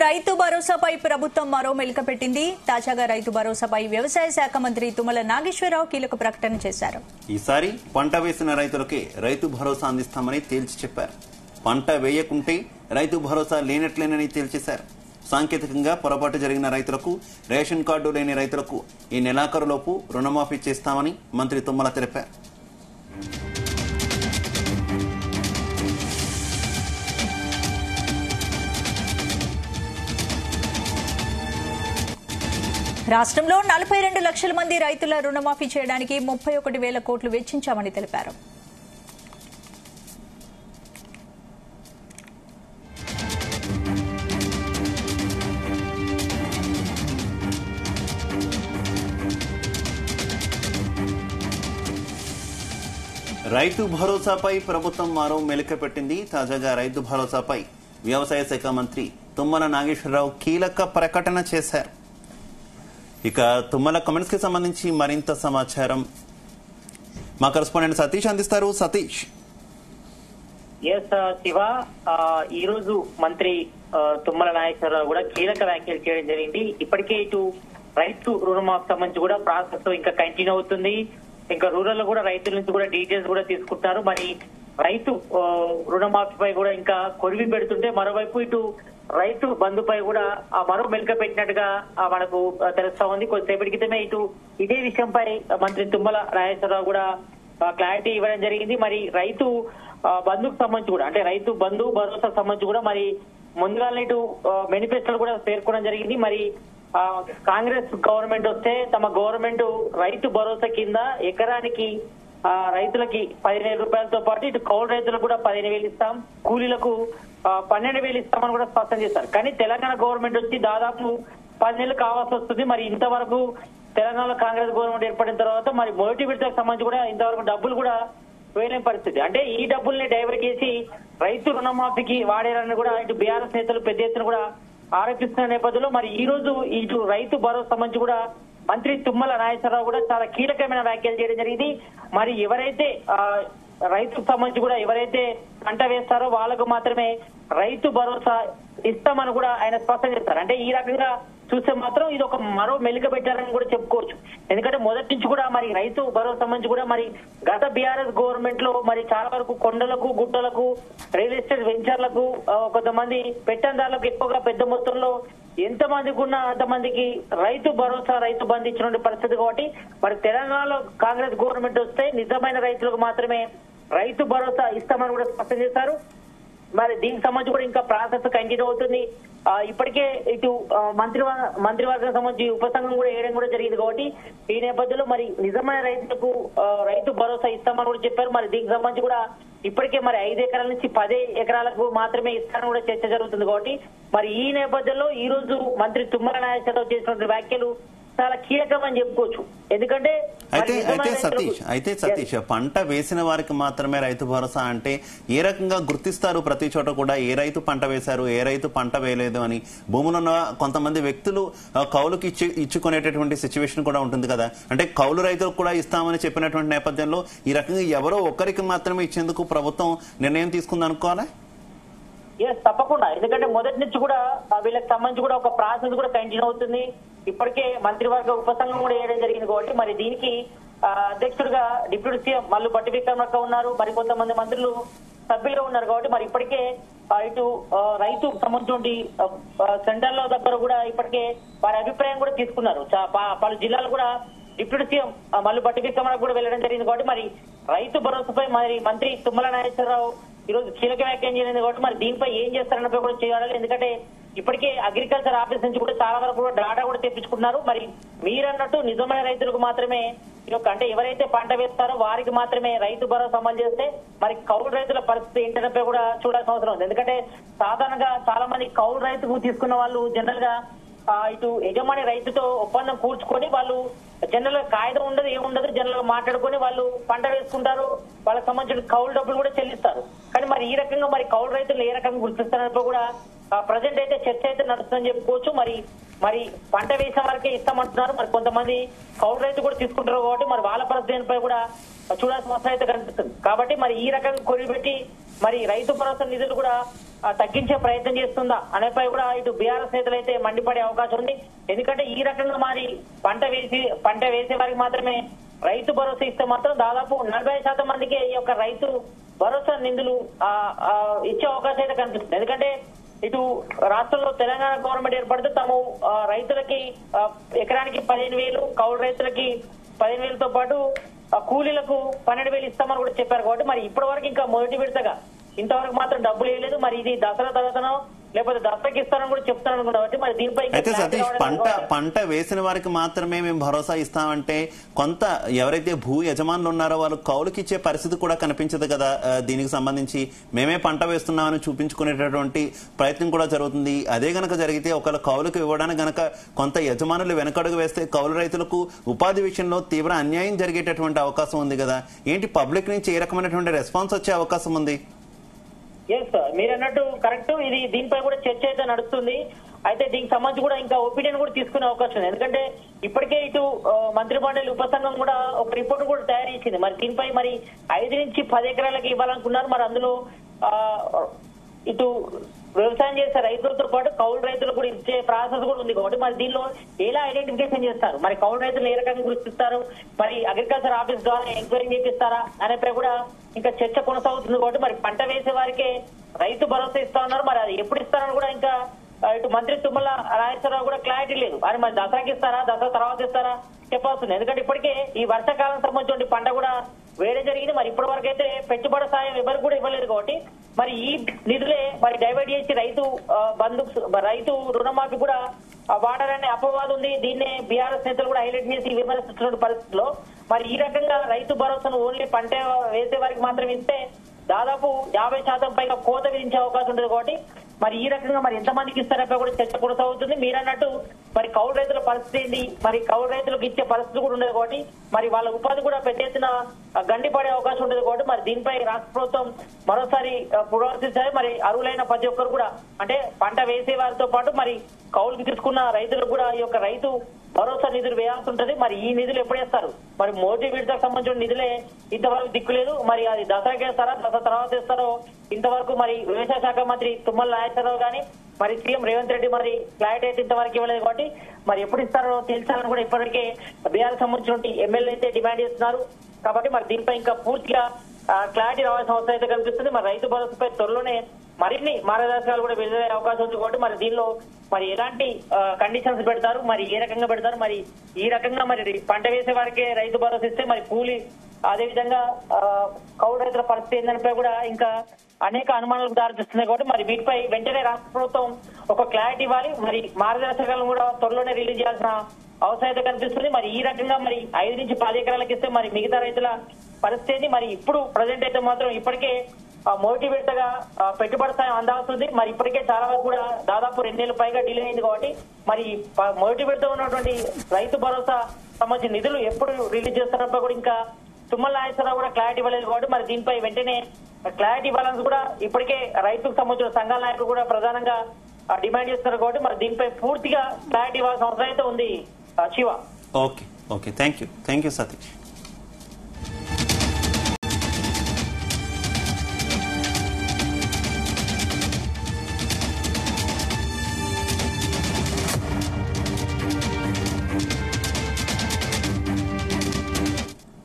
రైతు భరోసాపై ప్రభుత్వం మరో మెలిక పెట్టింది తాజాగా రైతు భరోసాపై వ్యవసాయ శాఖ మంత్రి తుమ్మల నాగేశ్వరరావు కీలక ప్రకటన చేశారు ఈసారి పంట వేసిన రైతులకే రైతు భరోసా అందిస్తామని తేల్చి చెప్పారు పంట వేయకుంటే రైతు భరోసా లేనట్లేనని తేల్చేశారు సాంకేతికంగా పొరపాటు జరిగిన రైతులకు రేషన్ కార్డు లేని రైతులకు ఈ నెలాఖరులోపు రుణమాఫీ చేస్తామని మంత్రి తుమ్మల తెలిపారు రాష్ట్రంలో నలభై రెండు లక్షల మంది రైతుల రుణమాఫీ చేయడానికి ముప్పై ఒకటి వేల కోట్లు వెచ్చించామని తెలిపారు రైతు భరోసాపై ప్రభుత్వం మరో మెలిక పెట్టింది తాజాగా రైతు భరోసాపై వ్యవసాయ శాఖ మంత్రి తుమ్మల నాగేశ్వరరావు కీలక ప్రకటన చేశారు ఇక తుమ్మల కమెంట్స్ కి సంబంధించి మరింత సమాచారం మా కరెస్పాండెంట్ సతీష్ అందిస్తారు సతీష్ ఎస్ శివ ఆ, ఈ రోజు మంత్రి ఆ, తుమ్మల నాగేశ్వరరావు కూడా కీలక వ్యాఖ్యలు చేయడం జరిగింది ఇప్పటికే ఇటు రైతు రుణమాఫీ సంబంధించి కూడా ప్రాసెస్ ఇంకా కంటిన్యూ అవుతుంది ఇంకా రూరల్ లో కూడా రైతుల నుంచి కూడా డీటెయిల్స్ కూడా తీసుకుంటున్నారు మరి రైతు ఆ, రుణమాఫీపై కూడా ఇంకా కొరివి పెడుతుంటే మరోవైపు ఇటు రైతు బంధుపై కూడా ఆ మరో మెలిక పెట్టినట్టుగా ఆ, మనకు ఆ, తెలుస్తా ఉంది కొద్దిసేపటి క్రితమే ఇటు ఇదే విషయంపై మంత్రి తుమ్మల నాగేశ్వరరావు కూడా ఆ, క్లారిటీ ఇవ్వడం జరిగింది మరి రైతు ఆ, బంధుకు సంబంధించి కూడా అంటే రైతు బంధు భరోసా సంబంధించి కూడా మరి ముందుగానే ఇటు మేనిఫెస్టోలు కూడా పేర్కొనడం జరిగింది మరి ఆ, కాంగ్రెస్ గవర్నమెంట్ వస్తే తమ గవర్నమెంట్ రైతు భరోసా కింద ఎకరానికి ఆ, రైతులకి పదిహేను రూపాయలతో పాటు ఇటు కౌలు రైతులకు కూడా పదిహేను వేలు ఇస్తాం కూలీలకు ఆ, పన్నెండు వేలు ఇస్తామని కూడా స్పష్టం చేశారు కానీ తెలంగాణ గవర్నమెంట్ వచ్చి దాదాపు పది నెలలు కావాల్సి వస్తుంది మరి ఇంతవరకు తెలంగాణలో కాంగ్రెస్ గవర్నమెంట్ ఏర్పడిన తర్వాత మరి మొదటి విడతకు సంబంధించి కూడా ఇంతవరకు డబ్బులు కూడా వేయలేని పరిస్థితి అంటే ఈ డబ్బుల్ని డైవర్ చేసి రైతు రుణమాఫీకి వాడారని కూడా ఇటు బీఆర్ఎస్ నేతలు పెద్ద ఎత్తున కూడా ఆరోపిస్తున్న నేపథ్యంలో మరి ఈ రోజు ఇటు రైతు భరోసా సంబంధించి కూడా మంత్రి తుమ్మల నాగేశ్వరరావు కూడా చాలా కీలకమైన వ్యాఖ్యలు చేయడం జరిగింది మరి ఎవరైతే ఆ, రైతుకు సంబంధించి కూడా ఎవరైతే పంట వేస్తారో వాళ్ళకు మాత్రమే రైతు భరోసా ఇస్తామని కూడా ఆయన స్పష్టం చేస్తారు అంటే ఈ రకంగా చూస్తే మాత్రం ఇది ఒక మరో మెలిక పెట్టారని కూడా చెప్పుకోవచ్చు ఎందుకంటే మొదటి నుంచి కూడా మరి రైతు భరోసా సంబంధించి కూడా మరి గత బీఆర్ఎస్ గవర్నమెంట్ లో మరి చాలా వరకు కొండలకు గుట్టలకు రియల్ ఎస్టేట్ వెంచర్లకు ఆ, కొంతమంది పెట్టందారులకు ఎక్కువగా పెద్ద మొత్తంలో ఎంత మందికి ఉన్నా అంతమందికి రైతు భరోసా రైతు బంధు ఇచ్చిన పరిస్థితి కాబట్టి మరి తెలంగాణలో కాంగ్రెస్ గవర్నమెంట్ వస్తే నిజమైన రైతులకు మాత్రమే రైతు భరోసా ఇస్తామని కూడా స్పష్టం చేశారు మరి దీనికి సంబంధించి కూడా ఇంకా ప్రాసెస్ కంటిన్యూ అవుతుంది ఆ, ఇప్పటికే ఇటు ఆ, మంత్రివర్గ మంత్రివర్గం సంబంధించి ఉపసంఘం కూడా వేయడం కూడా జరిగింది కాబట్టి ఈ నేపథ్యంలో మరి నిజమైన రైతులకు ఆ, రైతు భరోసా ఇస్తామని కూడా చెప్పారు మరి దీనికి సంబంధించి కూడా ఇప్పటికే మరి ఐదు ఎకరాల నుంచి పదే ఎకరాలకు మాత్రమే ఇస్తారని కూడా చర్చ జరుగుతుంది కాబట్టి మరి ఈ నేపథ్యంలో ఈ రోజు మంత్రి తుమ్మల నాగేశ్వరరావు చేసినటువంటి వ్యాఖ్యలు చాలా కీలకమని చెప్పుకోవచ్చు ఎందుకంటే మరి అయితే నిజమైన అయితే రైతులకు- సతీష్ అయితే సతీష్ పంట వేసిన వారికి మాత్రమే రైతు భరోసా అంటే ఏ రకంగా గుర్తిస్తారు ప్రతి చోట కూడా ఏ రైతు పంట వేశారు ఏ రైతు పంట వేయలేదు అని భూములు ఉన్న కొంతమంది వ్యక్తులు ఆ, కౌలుకి ఇచ్చి ఇచ్చుకునేటటువంటి సిచ్యువేషన్ కూడా ఉంటుంది కదా అంటే కౌలు రైతులకు కూడా ఇస్తామని చెప్పినటువంటి నేపథ్యంలో ఈ రకంగా ఎవరో ఒక్కరికి మాత్రమే ఇచ్చేందుకు ప్రభుత్వం నిర్ణయం తీసుకుంది అనుకోవాలా ఎస్ తప్పకుండా ఎందుకంటే మొదటి నుంచి కూడా ఆ, వీళ్ళకి సంబంధించి కూడా ఒక ప్రాసెస్ కూడా కంటిన్యూ అవుతుంది ఇప్పటికే మంత్రివర్గ ఉపసంఘం కూడా వేయడం జరిగింది కాబట్టి మరి దీనికి ఆ, అధ్యక్షుడిగా డిప్యూటీ సీఎం మల్లు బట్టి విక్రమక్క ఉన్నారు మరి కొంతమంది మంత్రులు సభ్యులుగా ఉన్నారు కాబట్టి మరి ఇప్పటికే ఆ, ఇటు ఆ, రైతు సంబంధించి సెంటర్ లో దగ్గర కూడా ఇప్పటికే వారి అభిప్రాయం కూడా తీసుకున్నారు చా- పా- పలు జిల్లాలు కూడా డిప్యూటీ సీఎం ఆ, మల్లు బట్టి విక్రమరకు కూడా వెళ్ళడం జరిగింది కాబట్టి మరి రైతు భరోసాపై మరి మంత్రి తుమ్మల నాగేశ్వరరావు ఈ రోజు కీలక వ్యాఖ్యం చేయలేదు కాబట్టి మరి దీనిపై ఏం చేస్తారన్నపై కూడా చేయాలి ఎందుకంటే ఇప్పటికే అగ్రికల్చర్ ఆఫీస్ నుంచి కూడా చాలా వరకు కూడా డాటా కూడా తెప్పించుకున్నారు మరి మీరన్నట్టు నిజమైన రైతులకు మాత్రమే ఈ యొక్క అంటే ఎవరైతే పంట వేస్తారో వారికి మాత్రమే రైతు భరోసా అమలు చేస్తే మరి కౌలు రైతుల పరిస్థితి ఏంటన్నపై కూడా చూడాల్సిన అవసరం ఉంది ఎందుకంటే సాధారణంగా చాలా మంది కౌలు రైతుకు తీసుకున్న వాళ్ళు జనరల్ గా ఆ, ఇటు యజమాని రైతుతో ఒప్పందం కూర్చుకొని వాళ్ళు జనరల్ గా కాగితం ఉండదు ఏముండదు జనరల్ గా మాట్లాడుకొని వాళ్ళు పంట వేసుకుంటారు వాళ్ళకి సంబంధించిన కౌలు డబ్బులు కూడా చెల్లిస్తారు కానీ మరి ఈ రకంగా మరి కౌలు రైతులు ఏ రకంగా గుర్తిస్తారన్నప్పుడు కూడా ప్రజెంట్ అయితే చర్చ అయితే నడుస్తుందని చెప్పుకోవచ్చు మరి మరి పంట వేసిన వారికే ఇస్తామంటున్నారు మరి కొంతమంది కౌలు రైతు కూడా తీసుకుంటారు కాబట్టి మరి వాళ్ళ పరిస్థితిపై కూడా చూడాల్సిన అవసరం అయితే కనిపిస్తుంది కాబట్టి మరి ఈ రకంగా కొనిపెట్టి మరి రైతు భరోసా నిధులు కూడా ఆ, తగ్గించే ప్రయత్నం చేస్తుందా అనేపై కూడా ఇటు బీఆర్ఎస్ నేతలు అయితే మండిపడే అవకాశం ఉంది ఎందుకంటే ఈ రకంగా మరి పంట వేసి పంట వేసే వారికి మాత్రమే రైతు భరోసా ఇస్తే మాత్రం దాదాపు నలభై శాతం మందికి ఈ యొక్క రైతు భరోసా నిధులు ఆ, ఆ, ఇచ్చే అవకాశం అయితే కనిపిస్తుంది ఎందుకంటే ఇటు రాష్ట్రంలో తెలంగాణ గవర్నమెంట్ ఏర్పడితే తాము ఆ, రైతులకి ఆ, ఎకరానికి పదిహేను వేలు కౌలు రైతులకి పదిహేను వేలతో పాటు ఆ, కూలీలకు పన్నెండు వేలు ఇస్తామని కూడా చెప్పారు కాబట్టి మరి ఇప్పటి వరకు ఇంకా మొదటి విడతగా ఇంతవరకు మాత్రం డబ్బులు వేయలేదు మరి ఇది దసరా తర్వాతనో లేకపోతే దసరాకి ఇస్తారని కూడా చెప్తాను అనుకున్నా కాబట్టి మరి దీనిపై ఇంకా అయితే clarity సతీష్ రావడం పంట కావాలి. పంట వేసిన వారికి మాత్రమే మేము భరోసా ఇస్తామంటే కొంత ఎవరైతే భూ యజమానులు ఉన్నారో వాళ్ళు కౌలుకి ఇచ్చే పరిస్థితి కూడా కనిపించదు కదా ఆ, దీనికి సంబంధించి మేమే పంట వేస్తున్నామని చూపించుకునేటటువంటి ప్రయత్నం కూడా జరుగుతుంది అదే గనక జరిగితే ఒకవేళ కౌలుకు ఇవ్వడానికి గనక కొంత యజమానులు వెనకడుగు వేస్తే కౌలు రైతులకు ఉపాధి విషయంలో తీవ్ర అన్యాయం జరిగేటటువంటి అవకాశం ఉంది కదా ఏంటి పబ్లిక్ నుంచి ఏ రకమైనటువంటి రెస్పాన్స్ వచ్చే అవకాశం ఉంది ఎస్ సార్ మీరు అన్నట్టు కరెక్ట్ ఇది దీనిపై కూడా చర్చ అయితే నడుస్తుంది అయితే దీనికి సంబంధించి కూడా ఇంకా ఒపీనియన్ కూడా తీసుకునే అవకాశం ఉంది ఎందుకంటే ఇప్పటికే ఇటు ఆ, మంత్రి మండలి ఉపసంఘం కూడా ఒక రిపోర్ట్ కూడా తయారు చేసింది మరి దీనిపై మరి ఐదు నుంచి పది ఎకరాలకి ఇవ్వాలనుకున్నారు మరి అందులో ఆ, ఇటు వ్యవసాయం చేసే రైతులతో పాటు కౌలు రైతులు కూడా ఇచ్చే ప్రాసెస్ కూడా ఉంది కాబట్టి మరి దీనిలో ఎలా ఐడెంటిఫికేషన్ చేస్తారు మరి కౌలు రైతులు ఏ రకంగా గుర్తిస్తారు మరి అగ్రికల్చర్ ఆఫీస్ ద్వారా ఎంక్వైరీ చేపిస్తారా అనేపై కూడా ఇంకా చర్చ కొనసాగుతుంది కాబట్టి మరి పంట వేసే వారికే రైతు భరోసా ఇస్తా ఉన్నారు మరి అది ఎప్పుడు ఇస్తారని కూడా ఇంకా ఆ, ఇటు మంత్రి తుమ్మల రాజేశ్వరరావు కూడా క్లారిటీ లేదు అని మరి దసరాకి ఇస్తారా దసరా తర్వాత ఇస్తారా చెప్పాల్సింది ఎందుకంటే ఇప్పటికే ఈ వర్షాకాలం సంబంధించిన పంట కూడా వేరే జరిగింది మరి ఇప్పటి వరకు అయితే పెట్టుబడి సాయం ఎవరు కూడా ఇవ్వలేదు కాబట్టి మరి ఈ నిధులే మరి డైవర్ట్ చేసి రైతు ఆ, బంధు రైతు రుణమాఫీ కూడా ఆ, వాడాలనే అపవాదం ఉంది దీన్నే బీఆర్ఎస్ నేతలు కూడా హైలైట్ చేసి విమర్శిస్తున్న పరిస్థితిలో మరి ఈ రకంగా రైతు భరోసాను ఓన్లీ పంట వేసే వారికి మాత్రం ఇస్తే దాదాపు యాభై శాతం పైగా కోత విధించే అవకాశం ఉంటుంది కాబట్టి మరి ఈ రకంగా మరి ఎంతమందికి ఇస్తారపై కూడా చర్చ కొనసాగుతుంది మీరు అన్నట్టు మరి కౌలు రైతుల పరిస్థితి ఏంటి మరి కౌలు రైతులకు ఇచ్చే పరిస్థితి కూడా ఉండదు కాబట్టి మరి వాళ్ళ ఉపాధి కూడా పెద్ద ఎత్తున ఆ, గండిపడే అవకాశం ఉంటుంది కాబట్టి మరి దీనిపై రాష్ట్ర ప్రభుత్వం మరోసారి ఆ, పునరాలోచించాలి మరి అర్హులైన ప్రతి ఒక్కరు కూడా అంటే పంట వేసే వారితో పాటు మరి కౌలుకి తీసుకున్న రైతులకు కూడా ఈ యొక్క రైతు భరోసా నిధులు వేయాల్సి ఉంటది మరి ఈ నిధులు ఎప్పుడు వేస్తారు మరి మోదీ విడతకు సంబంధించిన నిధులే ఇంతవరకు దిక్కులేదు మరి అది దసరాకి వేస్తారా దసరా తర్వాత వేస్తారో ఇంతవరకు మరి వ్యవసాయ శాఖ మంత్రి తుమ్మల నాగేశ్వరరావు గాని మరి సీఎం రేవంత్ రెడ్డి మరి క్లారిటీ అయితే ఇంతవరకు ఇవ్వలేదు కాబట్టి మరి ఎప్పుడు ఇస్తారో తెలుసాలని కూడా ఇప్పటికే బీఆర్ సంబంధించిన ఎమ్మెల్యే అయితే డిమాండ్ చేస్తున్నారు కాబట్టి మరి దీనిపై ఇంకా పూర్తిగా క్లారిటీ రావాల్సిన అవసరం అయితే కనిపిస్తుంది మరి రైతు భరోసాపై త్వరలోనే మరిన్ని మార్గదర్శకాలు కూడా విడుదలయ్యే అవకాశం ఉంది కాబట్టి మరి దీనిలో మరి ఎలాంటి కండిషన్స్ పెడతారు మరి ఏ రకంగా పెడతారు మరి ఈ రకంగా మరి పంట వేసే వారికే రైతు భరోసా ఇస్తే మరి కూలి అదేవిధంగా ఆ, కౌలు రైతుల పరిస్థితి ఏంటంటే కూడా ఇంకా అనేక అనుమానాలకు దారితీస్తున్నాయి కాబట్టి మరి వీటిపై వెంటనే రాష్ట్ర ప్రభుత్వం ఒక క్లారిటీ ఇవ్వాలి మరి మార్గదర్శకాలను కూడా త్వరలోనే రిలీజ్ చేయాల్సిన అవసరం అయితే కనిపిస్తుంది మరి ఈ రకంగా మరి ఐదు నుంచి పది ఎకరాలకు ఇస్తే మరి మిగతా రైతుల పరిస్థితి ఏంటి? మరి ఇప్పుడు ప్రజెంట్ అయితే మాత్రం ఇప్పటికే ఆ, మొదటి విడతగా ఆ, పెట్టుబడి సాయం అందాల్సింది మరి ఇప్పటికే చాలా వరకు కూడా దాదాపు రెండేళ్ల పైగా డిలే అయింది కాబట్టి మరి ప- మొదటి విడత ఉన్నటువంటి రైతు భరోసా సంబంధించిన నిధులు ఎప్పుడు రిలీజ్ చేస్తారో కూడా ఇంకా తుమ్మల నాగేశ్వరరావు కూడా క్లారిటీ ఇవ్వలేదు కాబట్టి మరి దీనిపై వెంటనే క్లారిటీ ఇవ్వాలని కూడా ఇప్పటికే రైతుకు సంబంధించిన సంఘాల నాయకులు కూడా ప్రధానంగా ఆ, డిమాండ్ చేస్తున్నారు కాబట్టి మరి దీనిపై పూర్తిగా క్లారిటీ ఇవ్వాల్సిన అవసరం అయితే ఉంది ఆ, Shiva okay okay thank you thank you Satish